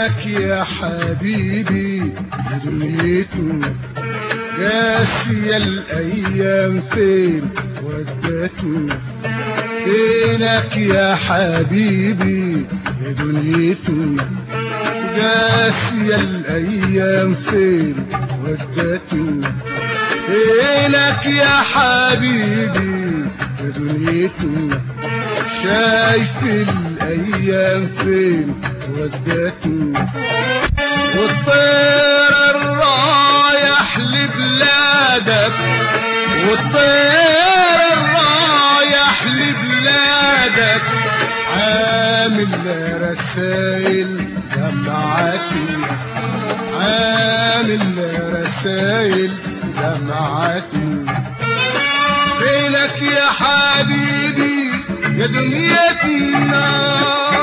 فينك يا حبيبي يا دنيتنا قاسية الأيام فين ودتنا فينك يا حبيبي يا دنيتنا قاسية الأيام فين ودتنا فينك يا حبيبي يا دنيتنا شايف الأيام فين ودتنا والطير الرايح لبلادك والطير الرايح لبلادك عامل رسايل دمعتنا عامل رسايل دمعتنا فينك يا حبيبي يا دنيتنا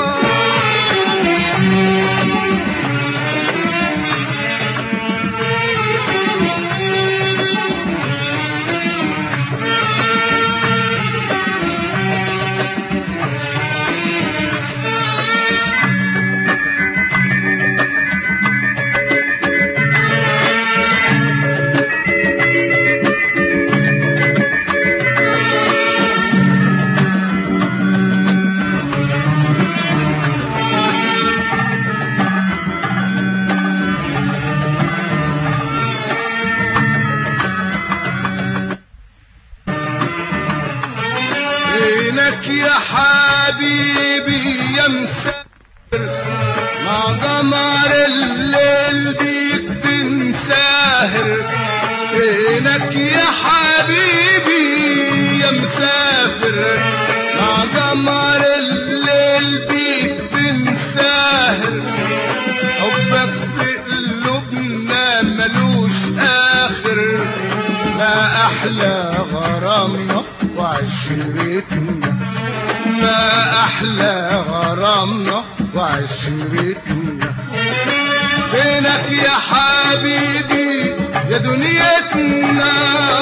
فينك يا حبيبي يا مسافر مع قمر الليل بيك بنساهر فينك يا حبيبي يا مسافر مع قمر الليل بيك بنساهر حبك في قلوبنا ملوش آخر ما أحلى غرامنا وعشرتنا ما أحلى غرامنا وعشرتنا فينك يا حبيبي يا دنيتنا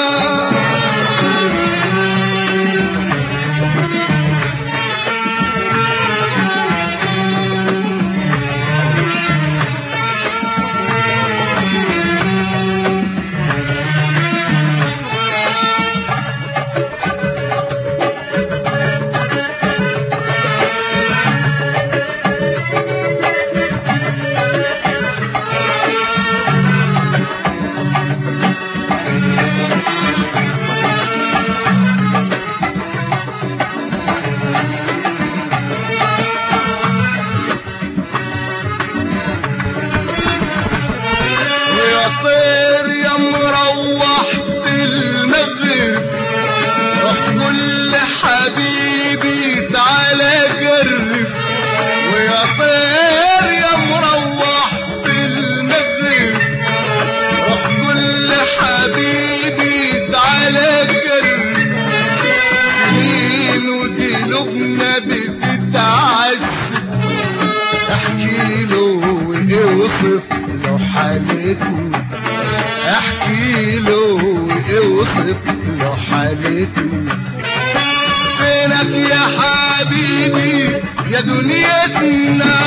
ويا طير يا مروح في المغرب روح كل حبيبي تعالى قرب ويا طير يا مروح في المغرب روح كل حبيبي تعالى قرب سنين وقلوبنا بتتعذب احكي له واوصف له حالتنا احكي له واوصف له حالتنا فينك يا حبيبي يا دنيتنا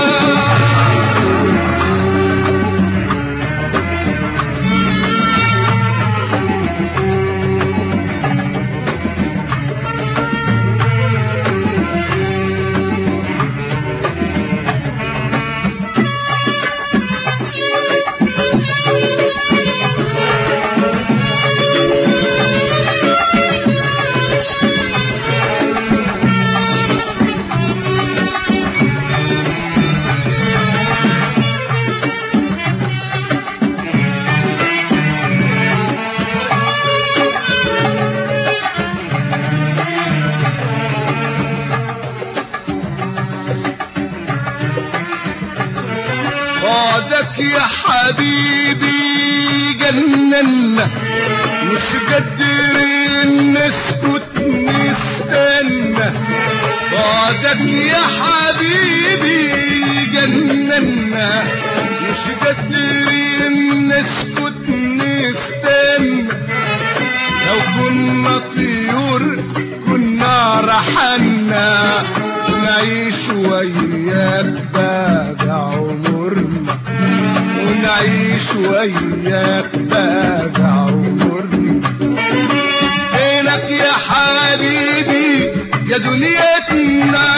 بعدك يا حبيبي جننا مش قادرين نسكت نستنى بعدك يا حبيبي جننا مش قادرين نسكت نستنى لو كنا طيور كنا رحلنا ونعيش وياك باقي عمرنا ونعيش وياك باقي عمرنا فينك يا حبيبي يا دنيتنا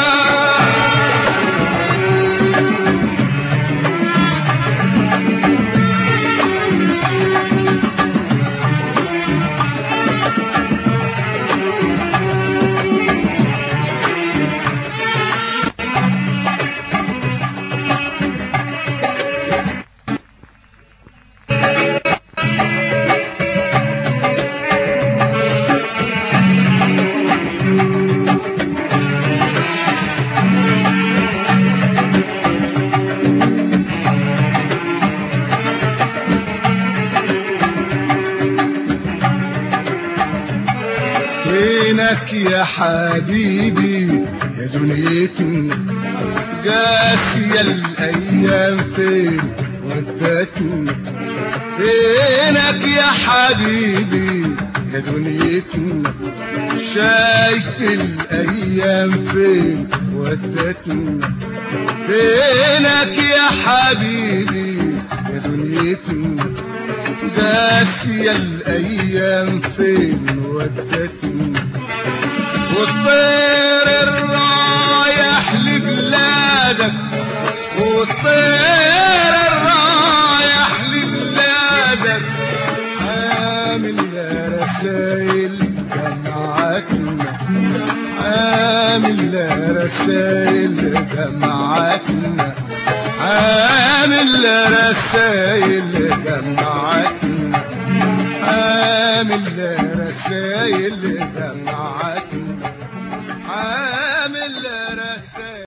فينك يا حبيبي يا دنيتنا قاسية الأيام فين ودتنا فينك يا حبيبي يا دنيتنا شايف الأيام فين ودتنا فينك يا حبيبي يا دنيتنا قاسية الأيام فين ودتنا والطير الرايح لبلادك والطير الرايح لبلادك عامل رسايل جمعتنا عامل رسايل جمعتنا عامل رسايل جمعتنا عامل رسايل جمعتنا عامل رسايل